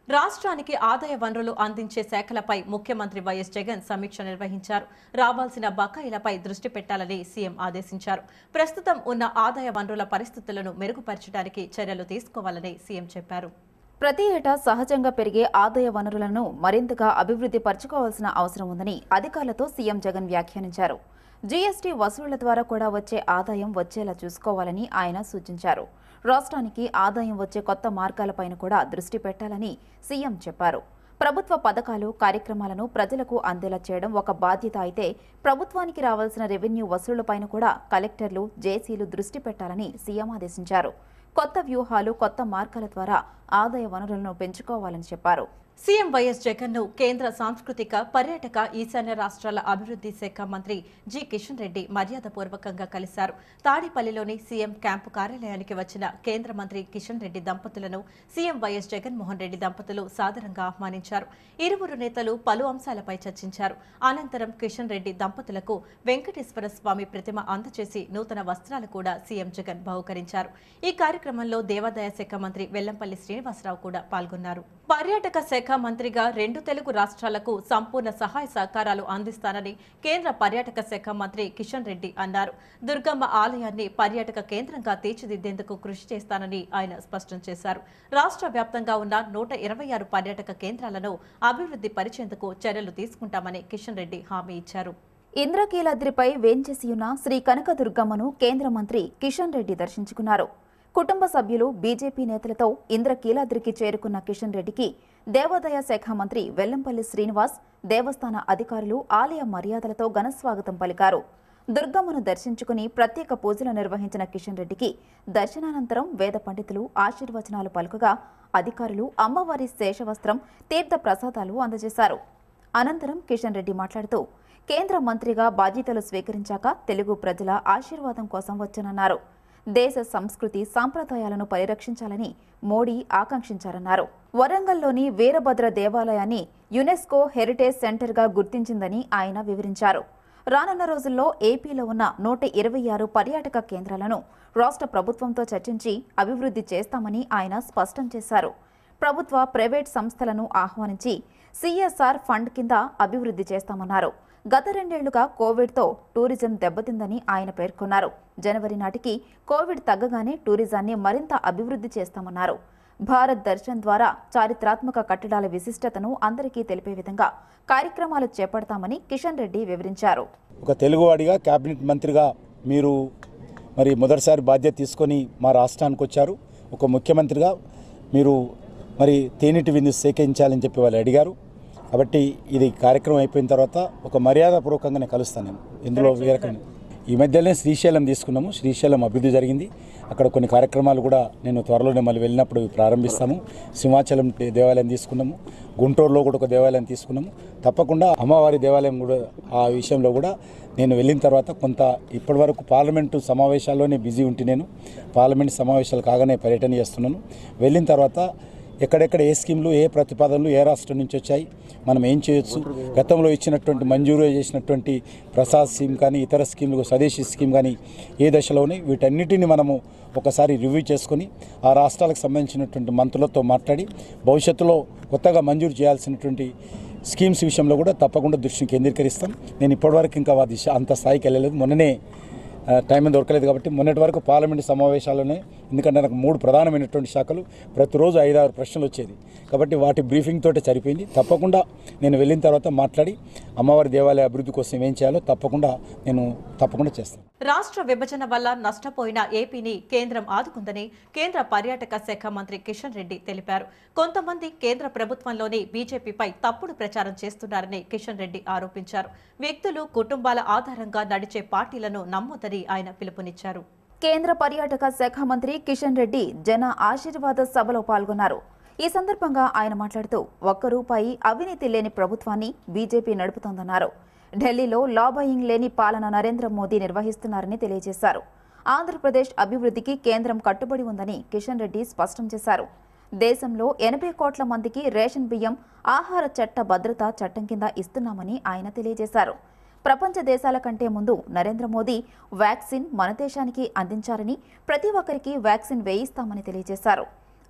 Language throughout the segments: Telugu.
రాష్ట్రానికి ఆదాయ వనరులు అందించే శాఖలపై ముఖ్యమంత్రి వైఎస్ జగన్ సమీక్ష నిర్వహించారు రావాల్సిన బకాయిలపై దృష్టి పెట్టాలని సీఎం ఆదేశించారు ప్రస్తుతం ఉన్న ఆదాయ వనరుల పరిస్థితులను మెరుగుపరచడానికి చర్యలు తీసుకోవాలని సీఎం చెప్పారు ప్రతి ఏటా సహజంగా పెరిగే ఆదాయ వనరులను మరింతగా అభివృద్ధి పరచుకోవాల్సిన అవసరం ఉందని అధికారులతో సీఎం జగన్ వ్యాఖ్యానించారు జీఎస్టీ వసూళ్ల ద్వారా కూడా వచ్చే ఆదాయం వచ్చేలా చూసుకోవాలని ఆయన సూచించారు రాష్ట్రానికి ఆదాయం వచ్చే కొత్త మార్గాలపైన కూడా దృష్టి పెట్టాలని సీఎం చెప్పారు ప్రభుత్వ పథకాలు కార్యక్రమాలను ప్రజలకు అందేలా చేయడం ఒక బాధ్యత అయితే ప్రభుత్వానికి రావాల్సిన రెవెన్యూ వసూళ్లపైన కూడా కలెక్టర్లు జేసీలు దృష్టి పెట్టాలని సీఎం ఆదేశించారు కొత్త వ్యూహాలు కొత్త మార్గాల ద్వారా ఆదాయ వనరులను పెంచుకోవాలని చెప్పారు సీఎం వైఎస్ జగన్ ను కేంద్ర సాంస్కృతిక పర్యాటక ఈశాన్య రాష్ట్రాల అభివృద్ధి శాఖ మంత్రి జి కిషన్ రెడ్డి మర్యాదపూర్వకంగా కలిశారు తాడేపల్లిలోని సీఎం క్యాంపు కార్యాలయానికి వచ్చిన కేంద్ర మంత్రి కిషన్ రెడ్డి దంపతులను సీఎం వైఎస్ జగన్మోహన్ రెడ్డి దంపతులు సాదరంగా ఆహ్వానించారు ఇరువురు నేతలు పలు అంశాలపై చర్చించారు అనంతరం కిషన్ రెడ్డి దంపతులకు వెంకటేశ్వర స్వామి ప్రతిమ అందజేసి నూతన వస్త్రాలు కూడా సీఎం జగన్ బహుకరించారు ఈ కార్యక్రమంలో దేవాదాయ శాఖ మంత్రి వెల్లంపల్లి శ్రీనివాసరావు కూడా పాల్గొన్నారు పర్యాటక శాఖ మంత్రిగా రెండు తెలుగు రాష్ట్రాలకు సంపూర్ణ సహాయ సహకారాలు అందిస్తానని కేంద్ర పర్యాటక శాఖ మంత్రి కిషన్ రెడ్డి అన్నారు దుర్గమ్మ ఆలయాన్ని పర్యాటక కేంద్రంగా తీర్చిదిద్దేందుకు కృషి చేస్తానని ఆయన స్పష్టం చేశారు రాష్ట్ర వ్యాప్తంగా ఉన్న నూట ఇరవై ఆరు పర్యాటక కేంద్రాలను అభివృద్ధి పరిచేందుకు చర్యలు తీసుకుంటామని కిషన్ రెడ్డి హామీ ఇచ్చారు ఇంద్రకీలాద్రిపై వేంచేసియున్న శ్రీ కనకదుర్గమ్మను కేంద్ర మంత్రి కిషన్ రెడ్డి దర్శించుకున్నారు కుటుంబ సభ్యులు బీజేపీ నేతలతో ఇంద్రకీలాద్రికి చేరుకున్న కిషన్ రెడ్డికి దేవాదాయ శాఖ మంత్రి వెల్లంపల్లి శ్రీనివాస్ దేవస్థాన అధికారులు ఆలయ మర్యాదలతో ఘనస్వాగతం పలికారు దుర్గమ్మను దర్శించుకుని ప్రత్యేక పూజలు నిర్వహించిన కిషన్ రెడ్డికి దర్శనానంతరం వేద పండితులు ఆశీర్వచనాలు పలుకగా అధికారులు అమ్మవారి శేషవస్త్రం తీర్థ ప్రసాదాలు అందజేశారు అనంతరం కిషన్ రెడ్డి మాట్లాడుతూ కేంద్ర మంత్రిగా బాధ్యతలు స్వీకరించాక తెలుగు ప్రజల ఆశీర్వాదం కోసం వచ్చానన్నారు దేశ సంస్కృతి సాంప్రదాయాలను పరిరక్షించాలని మోడీ ఆకాంక్షించారన్నారు వరంగల్లోని వీరభద్ర దేవాలయాన్ని యునెస్కో హెరిటేజ్ సెంటర్గా గుర్తించిందని ఆయన వివరించారు రానున్న రోజుల్లో ఏపీలో ఉన్న నూట ఇరవై ఆరు పర్యాటక కేంద్రాలను రాష్ట్ర ప్రభుత్వంతో చర్చించి అభివృద్ధి చేస్తామని ఆయన స్పష్టం చేశారు ప్రభుత్వ ప్రైవేట్ సంస్థలను ఆహ్వానించి సిఎస్ఆర్ ఫండ్ కింద అభివృద్ధి చేస్తామన్నారు గత రెండేళ్లుగా కోవిడ్తో టూరిజం దెబ్బతిందని ఆయన పేర్కొన్నారు జనవరి నాటికి కోవిడ్ తగ్గగానే టూరిజాన్ని మరింత అభివృద్ధి చేస్తామన్నారు భారత్ దర్శన్ ద్వారా చారిత్రాత్మక కట్టడాల విశిష్టతను అందరికీ తెలిపే విధంగా కార్యక్రమాలు చేపడతామని కిషన్ రెడ్డి వివరించారు ఒక తెలుగువాడిగా క్యాబినెట్ మంత్రిగా మీరు మరి మొదటిసారి బాధ్యత తీసుకొని మా రాష్ట్రానికి వచ్చారు ఒక ముఖ్యమంత్రిగా మీరు మరి తేనెటి విందు సేకరించాలని చెప్పి వాళ్ళు అడిగారు కాబట్టి ఇది కార్యక్రమం అయిపోయిన తర్వాత ఒక మర్యాదపూర్వకంగా నేను కలుస్తాను నేను ఇందులో వేరకం ఈ మధ్యలోనే శ్రీశైలం తీసుకున్నాము శ్రీశైలం అభివృద్ధి జరిగింది అక్కడ కొన్ని కార్యక్రమాలు కూడా నేను త్వరలోనే మళ్ళీ వెళ్ళినప్పుడు ప్రారంభిస్తాము సింహాచలం దేవాలయం తీసుకున్నాము గుంటూరులో కూడా ఒక దేవాలయం తీసుకున్నాము తప్పకుండా అమ్మవారి దేవాలయం కూడా ఆ విషయంలో కూడా నేను వెళ్ళిన తర్వాత కొంత ఇప్పటివరకు పార్లమెంటు సమావేశాల్లోనే బిజీ ఉంటే నేను పార్లమెంట్ సమావేశాలు కాగానే పర్యటన చేస్తున్నాను వెళ్ళిన తర్వాత ఎక్కడెక్కడ ఏ స్కీమ్లు ఏ ప్రతిపాదనలు ఏ రాష్ట్రం నుంచి వచ్చాయి మనం ఏం చేయొచ్చు గతంలో ఇచ్చినటువంటి మంజూరు చేసినటువంటి ప్రసాద్ స్కీమ్ కానీ ఇతర స్కీమ్లు స్వదేశీ స్కీమ్ కానీ ఏ దశలో ఉన్నాయి వీటన్నిటిని మనము ఒకసారి రివ్యూ చేసుకొని ఆ రాష్ట్రాలకు సంబంధించినటువంటి మంత్రులతో మాట్లాడి భవిష్యత్తులో కొత్తగా మంజూరు చేయాల్సినటువంటి స్కీమ్స్ విషయంలో కూడా తప్పకుండా దృష్టిని కేంద్రీకరిస్తాం నేను ఇప్పటివరకు ఇంకా అది అంత స్థాయికి వెళ్ళలేదు మొన్ననే ఆ, టైం దొరకలేదు కాబట్టి మొన్నటి వరకు పార్లమెంట్ సమావేశాల్లోనే ఎందుకంటే నాకు మూడు ప్రధానమైనటువంటి శాఖలు ప్రతిరోజు ఐదారు ప్రశ్నలు వచ్చేది కాబట్టి వాటి బ్రీఫింగ్ తోటే సరిపోయింది తప్పకుండా నేను వెళ్ళిన తర్వాత మాట్లాడి అమ్మవారి దేవాలయ అభివృద్ధి కోసం ఏం చేయాలో తప్పకుండా నేను తప్పకుండా చేస్తాను రాష్ట్ర విభజన వల్ల నష్టపోయిన ఏపీని కేంద్రం ఆదుకుందని కేంద్ర పర్యాటక శాఖ మంత్రి కిషన్ రెడ్డి తెలిపారు కొంతమంది కేంద్ర ప్రభుత్వంలోని బీజేపీపై తప్పుడు ప్రచారం చేస్తున్నారని కిషన్ రెడ్డి ఆరోపించారు వ్యక్తులు కుటుంబాల ఆధారంగా నడిచే పార్టీలను నమ్మొద్దని ఆయన పిలుపునిచ్చారు కేంద్ర పర్యాటక శాఖ మంత్రి కిషన్ రెడ్డి జన ఆశీర్వాద సభలో పాల్గొన్నారు ఈ సందర్భంగా ఆయన మాట్లాడుతూ ఒక్క రూపాయి అవినీతి లేని ప్రభుత్వాన్ని బీజేపీ నడుపుతోందన్నారు ఢిల్లీలో లాబయింగ్ లేని పాలన నరేంద్ర మోదీ నిర్వహిస్తున్నారని తెలియజేశారు ఆంధ్రప్రదేశ్ అభివృద్ధికి కేంద్రం కట్టుబడి ఉందని కిషన్ రెడ్డి స్పష్టం చేశారు దేశంలో ఎనభై కోట్ల మందికి రేషన్ బియ్యం ఆహార చట్ట భద్రత చట్టం కింద ఇస్తున్నామని ఆయన తెలియజేశారు ప్రపంచ దేశాల కంటే ముందు నరేంద్ర మోదీ వ్యాక్సిన్ మన దేశానికి అందించారని ప్రతి ఒక్కరికి వ్యాక్సిన్ వేయిస్తామని తెలియజేశారు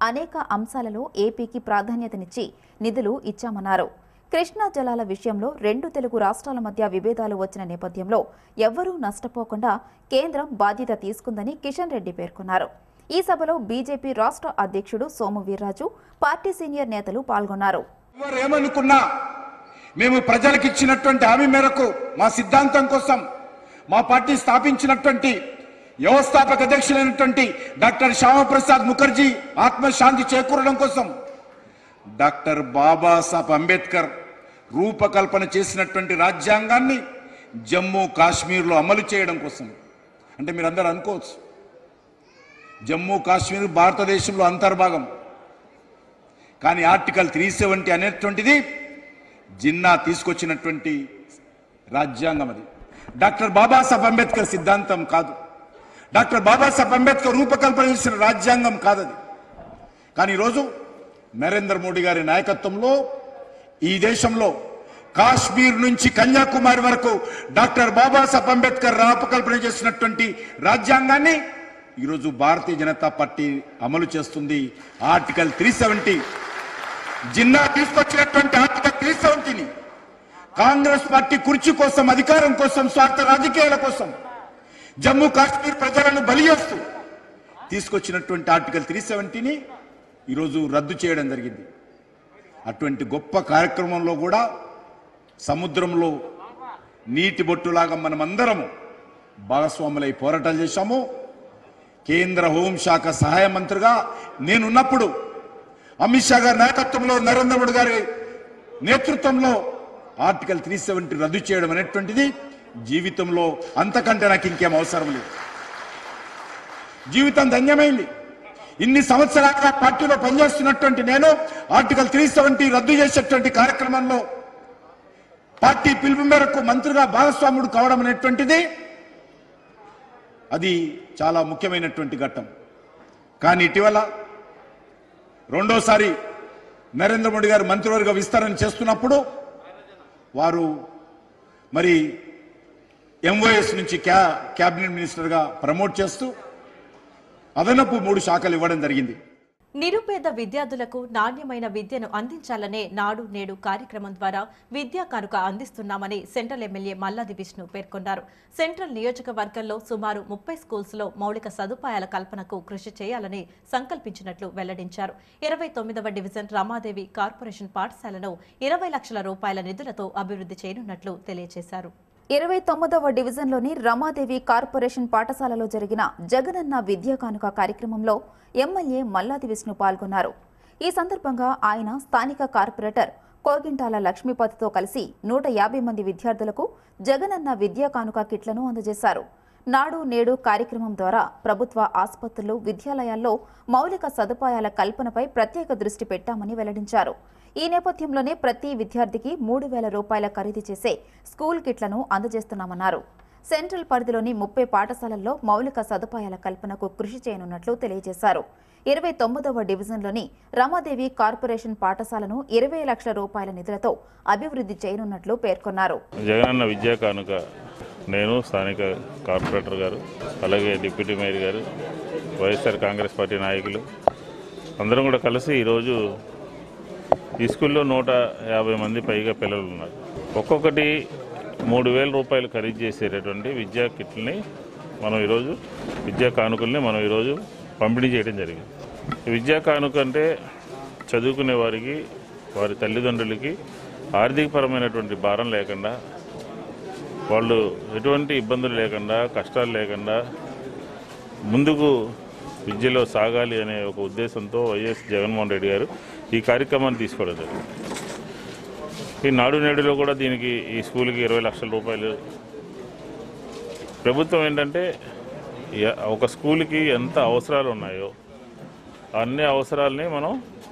అనేక అంశాలలో ఏపీకి ప్రాధాన్యతనిచ్చి నిధులు ఇచ్చామన్నారు కృష్ణా జలాల విషయంలో రెండు తెలుగు రాష్ట్రాల మధ్య విభేదాలు వచ్చిన నేపథ్యంలో ఎవ్వరూ నష్టపోకుండా కేంద్రం బాధ్యత తీసుకుందని కిషన్ రెడ్డి పేర్కొన్నారు ఈ సభలో బీజేపీ రాష్ట్ర అధ్యక్షుడు సోము వీర్రాజు పార్టీ సీనియర్ నేతలు పాల్గొన్నారు ఎవరు ఏమనుకున్నా మేము ప్రజలకు ఇచ్చినటువంటి హామీ మేరకు మా సిద్ధాంతం కోసం మా పార్టీ స్థాపించినటువంటి వ్యవస్థాపక అధ్యక్షులైనటువంటి డాక్టర్ శ్యామప్రసాద్ ముఖర్జీ ఆత్మశాంతి చేకూరడం కోసం డాక్టర్ బాబాసాహెబ్ అంబేద్కర్ రూపకల్పన చేసినటువంటి రాజ్యాంగాన్ని జమ్మూ కాశ్మీర్లో అమలు చేయడం కోసం అంటే మీరు అందరూ అనుకోవచ్చు జమ్మూ కాశ్మీర్ భారతదేశంలో అంతర్భాగం కానీ ఆర్టికల్ త్రీ సెవెంటీ అనేటువంటిది జిన్నా తీసుకొచ్చినటువంటి రాజ్యాంగం అది డాక్టర్ బాబాసాహెబ్ అంబేద్కర్ సిద్ధాంతం కాదు డాక్టర్ బాబాసాహెబ్ అంబేద్కర్ రూపకల్పన చేసిన రాజ్యాంగం కాదది కానీ ఈరోజు నరేంద్ర మోడీ గారి నాయకత్వంలో ఈ దేశంలో కాశ్మీర్ నుంచి కన్యాకుమారి వరకు డాక్టర్ బాబాసాహెబ్ అంబేద్కర్ రూపకల్పన చేసినటువంటి రాజ్యాంగాన్ని ఈరోజు భారతీయ జనతా పార్టీ అమలు చేస్తుంది ఆర్టికల్ త్రీ సెవెంటీ జిన్నా తీసుకొచ్చినటువంటి ఆర్టికల్ త్రీ సెవెంటీని కాంగ్రెస్ పార్టీ కుర్చీ కోసం అధికారం కోసం స్వార్థ రాజకీయాల కోసం జమ్మూ కాశ్మీర్ ప్రజలను బలి చేస్తూ తీసుకొచ్చినటువంటి ఆర్టికల్ త్రీ సెవెంటీని ఈరోజు రద్దు చేయడం జరిగింది అటువంటి గొప్ప కార్యక్రమంలో కూడా సముద్రంలో నీటి బొట్టులాగా మనమందరము భాగస్వాములై పోరాటాలు చేశాము కేంద్ర హోంశాఖ సహాయ మంత్రిగా నేనున్నప్పుడు అమిత్ షా గారి నాయకత్వంలో నరేంద్ర మోడీ గారి నేతృత్వంలో ఆర్టికల్ త్రీ సెవెంటీ రద్దు చేయడం అనేటువంటిది జీవితంలో అంతకంటే నాకు ఇంకేం అవసరం లేదు జీవితం ధన్యమైంది ఇన్ని సంవత్సరాలుగా పార్టీలో పనిచేస్తున్నటువంటి నేను ఆర్టికల్ త్రీ సెవెంటీ రద్దు చేసేటువంటి కార్యక్రమంలో పార్టీ పిలుపు మేరకు మంత్రిగా భాగస్వాముడు కావడం అనేటువంటిది అది చాలా ముఖ్యమైనటువంటి ఘట్టం కానీ ఇటీవల రెండోసారి నరేంద్ర మోడీ గారు మంత్రివర్గ విస్తరణ చేస్తున్నప్పుడు వారు మరి ఎంఓఎస్ నుంచి క్యా క్యాబినెట్ మినిస్టర్గా ప్రమోట్ చేస్తూ అదనపు మూడు శాఖలు ఇవ్వడం జరిగింది నిరుపేద విద్యార్థులకు నాణ్యమైన విద్యను అందించాలనే నాడు నేడు కార్యక్రమం ద్వారా విద్యా కానుక అందిస్తున్నామని సెంట్రల్ ఎమ్మెల్యే మల్లాది విష్ణు పేర్కొన్నారు సెంట్రల్ నియోజకవర్గంలో సుమారు ముప్పై స్కూల్స్లో మౌలిక సదుపాయాల కల్పనకు కృషి చేయాలని సంకల్పించినట్లు వెల్లడించారు ఇరవై తొమ్మిదవ డివిజన్ రమాదేవి కార్పొరేషన్ పాఠశాలను ఇరవై లక్షల రూపాయల నిధులతో అభివృద్ధి చేయనున్నట్లు తెలియజేశారు ఇరవై తొమ్మిదవ డివిజన్లోని రమాదేవి కార్పొరేషన్ పాఠశాలలో జరిగిన జగనన్న విద్యా కానుక కార్యక్రమంలో ఎమ్మెల్యే మల్లాది విష్ణు పాల్గొన్నారు ఈ సందర్భంగా ఆయన స్థానిక కార్పొరేటర్ కోగింటాల లక్ష్మీపతితో కలిసి నూట యాభై మంది విద్యార్థులకు జగనన్న విద్యా కానుక కిట్లను అందజేశారు నాడు నేడు కార్యక్రమం ద్వారా ప్రభుత్వ ఆసుపత్రులు విద్యాలయాల్లో మౌలిక సదుపాయాల కల్పనపై ప్రత్యేక దృష్టి పెట్టామని వెల్లడించారు ఈ నేపథ్యంలోనే ప్రతి విద్యార్థికి మూడు వేల రూపాయల ఖరీదు చేసే స్కూల్ కిట్లను అందజేస్తున్నామన్నారు సెంట్రల్ పరిధిలోని ముప్పై పాఠశాలల్లో మౌలిక సదుపాయాల కల్పనకు కృషి చేయనున్నట్లు తెలియజేశారు ఇరవై తొమ్మిదవ డివిజన్లోని రమాదేవి కార్పొరేషన్ పాఠశాలను ఇరవై లక్షల రూపాయల నిధులతో అభివృద్ధి చేయనున్నట్లు పేర్కొన్నారు జగనన్న విద్యా కానుక నేను స్థానిక కార్పొరేటర్ గారు అలాగే డిప్యూటీ మేయర్ గారు వైఎస్ఆర్ కాంగ్రెస్ పార్టీ నాయకులు అందరం కూడా కలిసి ఈరోజు ఈ స్కూల్లో నూట యాభై మంది పైగా పిల్లలు ఉన్నారు ఒక్కొక్కటి మూడు వేల రూపాయలు ఖరీదు చేసేటటువంటి విద్యా కిట్లని మనం ఈరోజు విద్యా కానుకల్ని మనం ఈరోజు పంపిణీ చేయడం జరిగింది ఈ విద్యా కానుక అంటే చదువుకునే వారికి వారి తల్లిదండ్రులకి ఆర్థికపరమైనటువంటి భారం లేకుండా వాళ్ళు ఎటువంటి ఇబ్బందులు లేకుండా కష్టాలు లేకుండా ముందుకు విద్యలో సాగాలి అనే ఒక ఉద్దేశంతో వైఎస్ జగన్మోహన్ రెడ్డి గారు ఈ కార్యక్రమాన్ని తీసుకోవడం జరిగింది ఈ నాడు నేడులో కూడా దీనికి ఈ స్కూల్కి ఇరవై లక్షల రూపాయలు ప్రభుత్వం ఏంటంటే ఎ- ఒక స్కూల్కి ఎంత అవసరాలు ఉన్నాయో అన్ని అవసరాలని మనం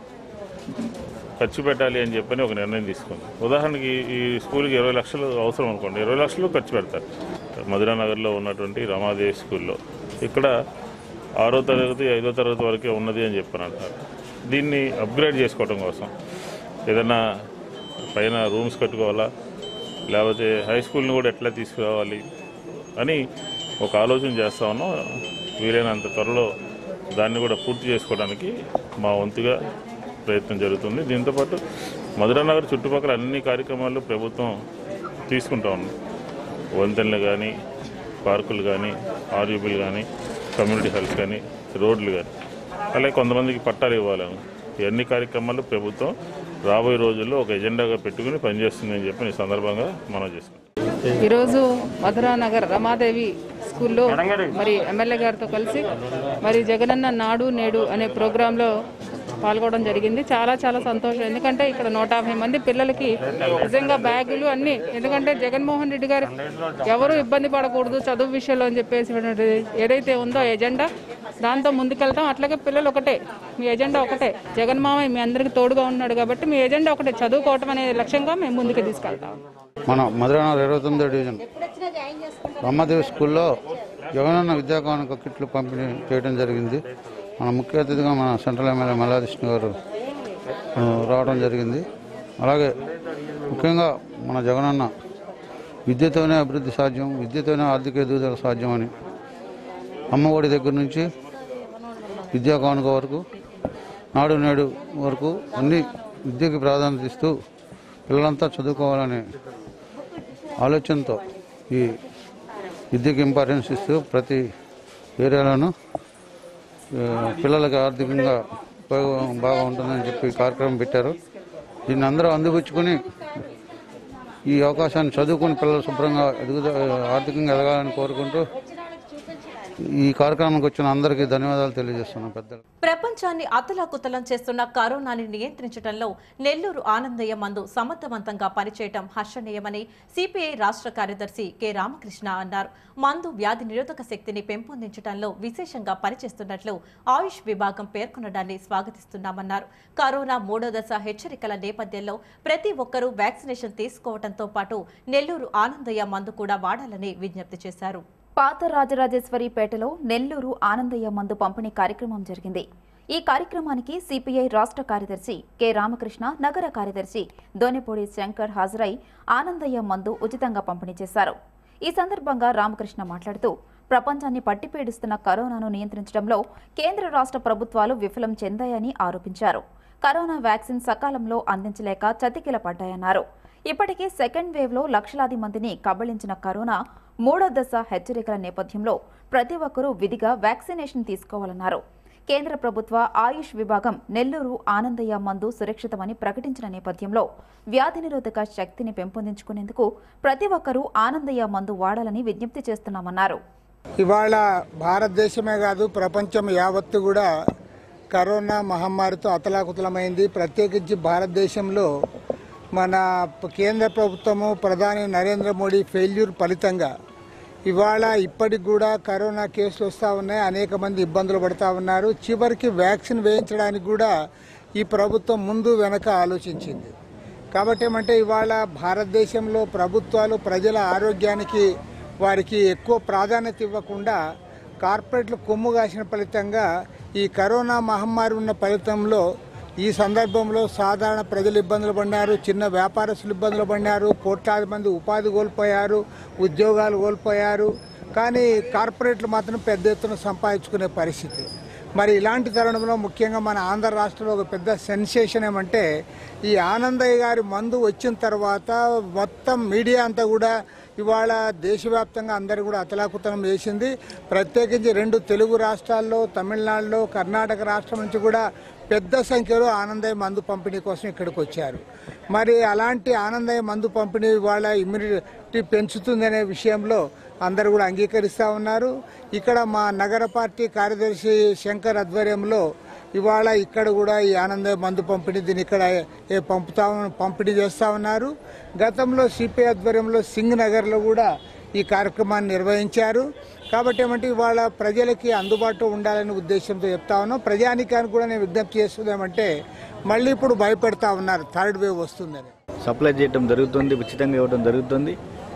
ఖర్చు పెట్టాలి అని చెప్పని ఒక నిర్ణయం తీసుకుంది ఉదాహరణకి ఈ స్కూల్కి ఇరవై లక్షలు అవసరం అనుకోండి ఇరవై లక్షలు ఖర్చు పెడతారు మధురానగర్లో ఉన్నటువంటి రమాదేవి స్కూల్లో ఇక్కడ ఆరో తరగతి ఐదో తరగతి వరకే ఉన్నది అని చెప్పని అంటారు దీన్ని అప్గ్రేడ్ చేసుకోవడం కోసం ఏదైనా పైన రూమ్స్ కట్టుకోవాలా లేకపోతే హై స్కూల్ని కూడా ఎట్లా తీసుకురావాలి అని ఒక ఆలోచన చేస్తా ఉన్నాం వీలైనంత త్వరలో దాన్ని కూడా పూర్తి చేసుకోవడానికి మా వంతుగా ప్రయత్నం జరుగుతుంది దీంతోపాటు మధురానగర్ చుట్టుపక్కల అన్ని కార్యక్రమాలు ప్రభుత్వం తీసుకుంటా ఉంది వంతెనలు కానీ పార్కులు కానీ ఆర్యూబీలు కానీ కమ్యూనిటీ హాల్స్ కానీ రోడ్లు కానీ అలాగే కొంతమందికి పట్టాలు ఇవ్వాలని ఈ అన్ని కార్యక్రమాలు ప్రభుత్వం రాబోయే రోజుల్లో ఒక ఎజెండాగా పెట్టుకుని పనిచేస్తుందని చెప్పి ఈ సందర్భంగా మనం చేసుకుంటాం ఈరోజు మధురానగర్ రమాదేవి స్కూల్లో మరి ఎమ్మెల్యే గారితో కలిసి మరి జగనన్న నాడు నేడు అనే ప్రోగ్రాంలో పాల్గొనడం జరిగింది చాలా చాలా సంతోషం ఎందుకంటే ఇక్కడ నూట యాభై మంది పిల్లలకి నిజంగా బ్యాగులు అన్ని ఎందుకంటే జగన్మోహన్ రెడ్డి గారు ఎవరు ఇబ్బంది పడకూడదు చదువు విషయంలో అని చెప్పేసి ఏదైతే ఉందో ఎజెండా దాంతో ముందుకెళ్తాం అట్లాగే పిల్లలు ఒకటే మీ ఎజెండా ఒకటే జగన్ మామయ్య మీ అందరికి తోడుగా ఉన్నాడు కాబట్టి మీ ఎజెండా ఒకటే చదువుకోవటం అనే లక్ష్యంగా మేము ముందుకు తీసుకెళ్తాం మన మధురానగర్ ఇరవై తొమ్మిదో డివిజన్ రమాదేవి స్కూల్లో జగనన్న విద్యా కానుక కిట్లు పంపిణీ చేయడం జరిగింది మన ముఖ్య అతిథిగా మన సెంట్రల్ ఎమ్మెల్యే మల్లాకృష్ణ గారు ఆ, రావడం జరిగింది అలాగే ముఖ్యంగా మన జగనన్న విద్యతోనే అభివృద్ధి సాధ్యం విద్యతోనే ఆర్థిక ఎదుగుదల సాధ్యం అని అమ్మఒడి దగ్గర నుంచి విద్యా కానుక వరకు నాడు నేడు వరకు అన్ని విద్యకి ప్రాధాన్యత ఇస్తూ పిల్లలంతా చదువుకోవాలనే ఆలోచనతో ఈ విద్యకి ఇంపార్టెన్స్ ఇస్తూ ప్రతి ఏరియాలోనూ ఆ, పిల్లలకి ఆర్థికంగా ఉపయోగం బాగా ఉంటుందని చెప్పి ఈ కార్యక్రమం పెట్టారు దీన్ని అందరూ అందిపుచ్చుకొని ఈ అవకాశాన్ని చదువుకుని పిల్లలు శుభ్రంగా ఎదుగుద ఆర్థికంగా ఎదగాలని కోరుకుంటూ ఈ కార్యక్రమానికి వచ్చిన అందరికీ ధన్యవాదాలు తెలియజేస్తున్నాను పెద్దలు ప్రపంచాన్ని అతలాకుతలం చేస్తున్న కరోనాని నియంత్రించడంలో నెల్లూరు ఆనందయ్య మందు సమర్థవంతంగా పనిచేయటం హర్షణీయమని సిపిఐ రాష్ట్ర కార్యదర్శి కె రామకృష్ణ అన్నారు మందు వ్యాధి నిరోధక శక్తిని పెంపొందించడంలో విశేషంగా పనిచేస్తున్నట్లు ఆయుష్ విభాగం పేర్కొనడాన్ని స్వాగతిస్తున్నామన్నారు కరోనా మూడో దశ హెచ్చరికల నేపథ్యంలో ప్రతి ఒక్కరూ వ్యాక్సినేషన్ తీసుకోవడంతో పాటు నెల్లూరు ఆనందయ్య మందు కూడా వాడాలని విజ్ఞప్తి చేశారు పాత రాజరాజేశ్వరిపేటలో నెల్లూరు ఆనందయ్య మందు పంపిణీ కార్యక్రమం జరిగింది ఈ కార్యక్రమానికి సిపిఐ రాష్ట్ర కార్యదర్శి కె రామకృష్ణ నగర కార్యదర్శి దోనెపూడి శంకర్ హాజరై ఆనందయ్య మందు ఉచితంగా పంపిణీ చేశారు ఈ సందర్భంగా రామకృష్ణ మాట్లాడుతూ ప్రపంచాన్ని పట్టిపీడిస్తున్న కరోనాను నియంత్రించడంలో కేంద్ర రాష్ట్ర ప్రభుత్వాలు విఫలం చెందాయని ఆరోపించారు కరోనా వ్యాక్సిన్ సకాలంలో అందించలేక చతికిల పడ్డాయన్నారు ఇప్పటికే సెకండ్ వేవ్లో లక్షలాది మందిని కబళించిన కరోనా మూడో దశ హెచ్చరికల నేపథ్యంలో ప్రతి ఒక్కరూ విధిగా వ్యాక్సినేషన్ తీసుకోవాలన్నారు కేంద్ర ప్రభుత్వ ఆయుష్ విభాగం నెల్లూరు ఆనందయ్య మందు సురక్షితమని ప్రకటించిన నేపథ్యంలో వ్యాధి నిరోధక శక్తిని పెంపొందించుకునేందుకు ప్రతి ఒక్కరూ ఆనందయ్య మందు వాడాలని విజ్ఞప్తి చేస్తున్నామన్నారు ఇవాళ భారతదేశమే కాదు ప్రపంచం యావత్తు కూడా కరోనా మహమ్మారితో అతలాకుతలమైంది ప్రత్యేకించి భారతదేశంలో మన కేంద్ర ప్రభుత్వము ప్రధాని నరేంద్ర మోడీ ఫెయిల్యూర్ ఫలితంగా ఇవాళ ఇప్పటికి కూడా కరోనా కేసులు వస్తూ ఉన్నాయి అనేక మంది ఇబ్బందులు పడుతూ ఉన్నారు చివరికి వ్యాక్సిన్ వేయించడానికి కూడా ఈ ప్రభుత్వం ముందు వెనక ఆలోచించింది కాబట్టి ఏమంటే ఇవాళ భారతదేశంలో ప్రభుత్వాలు ప్రజల ఆరోగ్యానికి వారికి ఎక్కువ ప్రాధాన్యత ఇవ్వకుండా కార్పొరేట్లు కొమ్ము కాసిన ఫలితంగా ఈ కరోనా మహమ్మారి ఉన్న ఫలితంలో ఈ సందర్భంలో సాధారణ ప్రజలు ఇబ్బందులు పడినారు చిన్న వ్యాపారస్తులు ఇబ్బందులు పడినారు కోట్లాది మంది ఉపాధి కోల్పోయారు ఉద్యోగాలు కోల్పోయారు కానీ కార్పొరేట్లు మాత్రం పెద్ద ఎత్తున సంపాదించుకునే పరిస్థితి మరి ఇలాంటి తరుణంలో ముఖ్యంగా మన ఆంధ్ర రాష్ట్రంలో ఒక పెద్ద సెన్సేషన్ ఏమంటే ఈ ఆనందయ్య గారి మందు వచ్చిన తర్వాత మొత్తం మీడియా అంతా కూడా ఇవాళ దేశవ్యాప్తంగా అందరూ కూడా అతలాకుతలం చేసింది ప్రత్యేకించి రెండు తెలుగు రాష్ట్రాల్లో తమిళనాడులో కర్ణాటక రాష్ట్రం నుంచి కూడా పెద్ద సంఖ్యలో ఆనందయ్య మందు పంపిణీ కోసం ఇక్కడికి వచ్చారు మరి అలాంటి ఆనందయ్య మందు పంపిణీ ఇవాళ ఇమ్యూనిటీ పెంచుతుందనే విషయంలో అందరూ కూడా అంగీకరిస్తూ ఉన్నారు ఇక్కడ మా నగర పార్టీ కార్యదర్శి శంకర్ ఆధ్వర్యంలో ఇవాళ ఇక్కడ కూడా ఈ ఆనంద మందు పంపిణీ దీన్ని ఇక్కడ ఏ పంపుతా పంపిణీ చేస్తూ ఉన్నారు గతంలో సిపిఐ ఆధ్వర్యంలో సింగ్ నగర్లో కూడా ఈ కార్యక్రమాన్ని నిర్వహించారు కాబట్టి ఏమంటే ఇవాళ ప్రజలకి అందుబాటులో ఉండాలనే ఉద్దేశంతో చెప్తా ఉన్నాం ప్రజానికానికి కూడా నేను విజ్ఞప్తి చేస్తుంది ఏమంటే మళ్ళీ ఇప్పుడు భయపెడతా ఉన్నారు థర్డ్ వేవ్ వస్తుందని సప్లై చేయడం జరుగుతుంది ఉచితంగా ఇవ్వడం జరుగుతుంది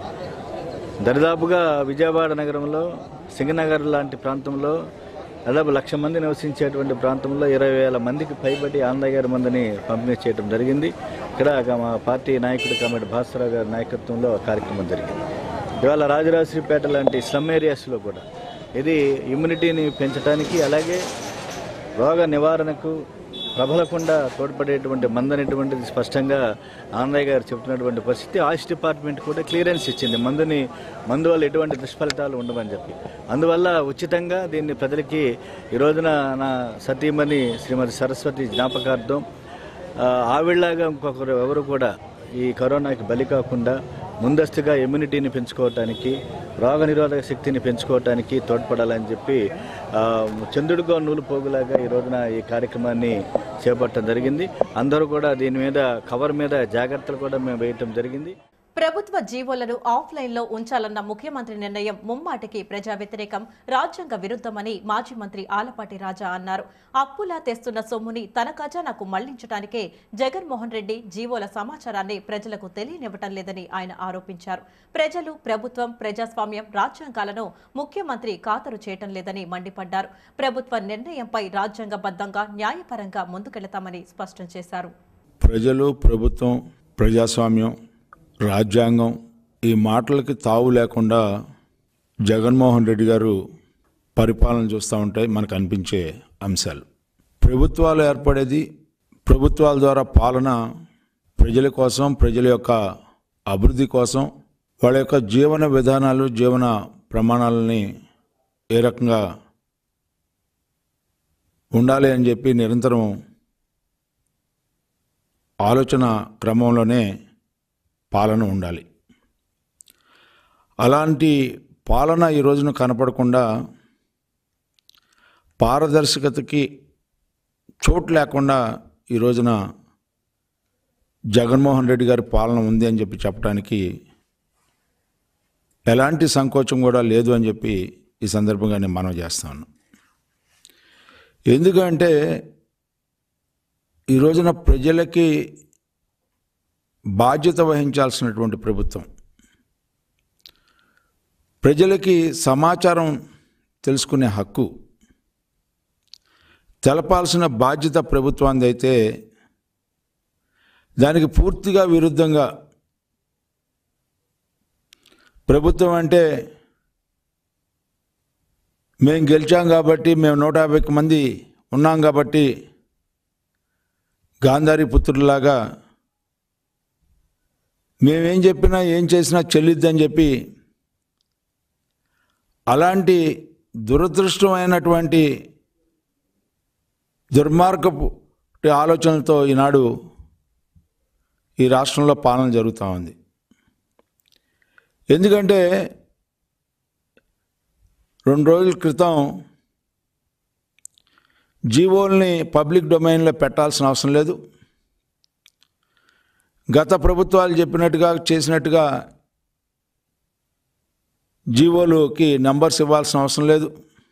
దరిదాపుగా విజయవాడ నగరంలో సింగనగర్ లాంటి ప్రాంతంలో దాదాపు లక్ష మంది నివసించేటువంటి ప్రాంతంలో ఇరవై వేల మందికి పైబడి ఆనందయ్య గారి మందిని పంపిణీ చేయడం జరిగింది ఇక్కడ మా పార్టీ నాయకుడు కమిటీ భాస్కరరావు గారి నాయకత్వంలో కార్యక్రమం జరిగింది ఇవాళ రాజరాజశ్రీపేట లాంటి స్లమ్ ఏరియాస్లో కూడా ఇది ఇమ్యూనిటీని పెంచడానికి అలాగే రోగ నివారణకు ప్రబలకుండా తోడ్పడేటువంటి మందు అనేటువంటిది స్పష్టంగా ఆనందయ్య గారు చెప్తున్నటువంటి పరిస్థితి ఆయుష్ డిపార్ట్మెంట్ కూడా క్లియరెన్స్ ఇచ్చింది మందుని మందు వల్ల ఎటువంటి దుష్ఫలితాలు ఉండవని చెప్పి అందువల్ల ఉచితంగా దీన్ని ప్రజలకి ఈ రోజున నా సతీమణి శ్రీమతి సరస్వతి జ్ఞాపకార్థం ఆ, ఆవిడలాగా ఇంకొకరు ఎవరు కూడా ఈ కరోనాకి బలి కాకుండా ముందస్తుగా ఇమ్యూనిటీని పెంచుకోవటానికి రోగ నిరోధక శక్తిని పెంచుకోవటానికి తోడ్పడాలని చెప్పి ఆ, చంద్రుడిగా నూలు పోగులాగా ఈ రోజున ఈ కార్యక్రమాన్ని చేపట్టడం జరిగింది అందరూ కూడా దీని మీద కవర్ మీద జాగ్రత్తలు కూడా మేము వేయటం జరిగింది ప్రభుత్వ జీవోలను ఆఫ్లైన్లో ఉంచాలన్న ముఖ్యమంత్రి నిర్ణయం ముమ్మాటికి ప్రజా వ్యతిరేకం రాజ్యాంగ విరుద్ధమని మాజీ మంత్రి ఆలపాటి రాజా అన్నారు అప్పులా తెస్తున్న సొమ్ముని తన ఖజానాకు మళ్లించడానికే జగన్మోహన్ రెడ్డి జీవోల సమాచారాన్ని ప్రజలకు తెలియనివ్వటం లేదని ఆయన ఆరోపించారు ప్రజలు ప్రభుత్వం ప్రజాస్వామ్యం రాజ్యాంగాలను ముఖ్యమంత్రి ఖాతరు చేయటం లేదని మండిపడ్డారు ప్రభుత్వ నిర్ణయంపై రాజ్యాంగబద్ధంగా న్యాయపరంగా ముందుకెళతామని స్పష్టం చేశారు ప్రజలు ప్రభుత్వం ప్రజాస్వామ్యం రాజ్యాంగం ఈ మాటలకి తావు లేకుండా జగన్మోహన్ రెడ్డి గారు పరిపాలన చూస్తూ ఉంటే మనకు అనిపించే అంశాలు ప్రభుత్వాలు ఏర్పడేది ప్రభుత్వాల ద్వారా పాలన ప్రజల కోసం ప్రజల యొక్క అభివృద్ధి కోసం వాళ్ళ యొక్క జీవన విధానాలు జీవన ప్రమాణాలని ఏ రకంగా ఉండాలి అని చెప్పి నిరంతరం ఆలోచన క్రమంలోనే పాలన ఉండాలి అలాంటి పాలన ఈ రోజున కనపడకుండా పారదర్శకతకి చోటు లేకుండా ఈ రోజున జగన్మోహన్ రెడ్డి గారి పాలన ఉంది అని చెప్పి చెప్పడానికి ఎలాంటి సంకోచం కూడా లేదు అని చెప్పి ఈ సందర్భంగా నేను మనవి చేస్తాను ఎందుకంటే ఈ రోజున ప్రజలకి బాధ్యత వహించాల్సినటువంటి ప్రభుత్వం ప్రజలకి సమాచారం తెలుసుకునే హక్కు తెలపాల్సిన బాధ్యత ప్రభుత్వాన్ని అయితే దానికి పూర్తిగా విరుద్ధంగా ప్రభుత్వం అంటే మేము గెలిచాం కాబట్టి మేము నూట యాభై మంది ఉన్నాం కాబట్టి గాంధారి పుత్రులాగా మేమేం చెప్పినా ఏం చేసినా చెల్లిద్దని చెప్పి అలాంటి దురదృష్టమైనటువంటి దుర్మార్గపు ఆలోచనలతో ఈనాడు ఈ రాష్ట్రంలో పాలన జరుగుతూ ఉంది ఎందుకంటే రెండు రోజుల క్రితం జీవోల్ని పబ్లిక్ డొమైన్లో పెట్టాల్సిన అవసరం లేదు గత ప్రభుత్వాలు చెప్పినట్టుగా చేసినట్టుగా జీవోలుకి నంబర్స్ ఇవ్వాల్సిన అవసరం లేదు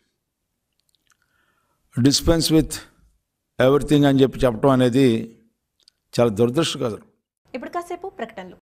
డిస్పెన్స్ విత్ ఎవ్రీథింగ్ అని చెప్పి చెప్పడం అనేది చాలా దురదృష్టకరం ఇప్పుడు కాసేపు ప్రకటనలు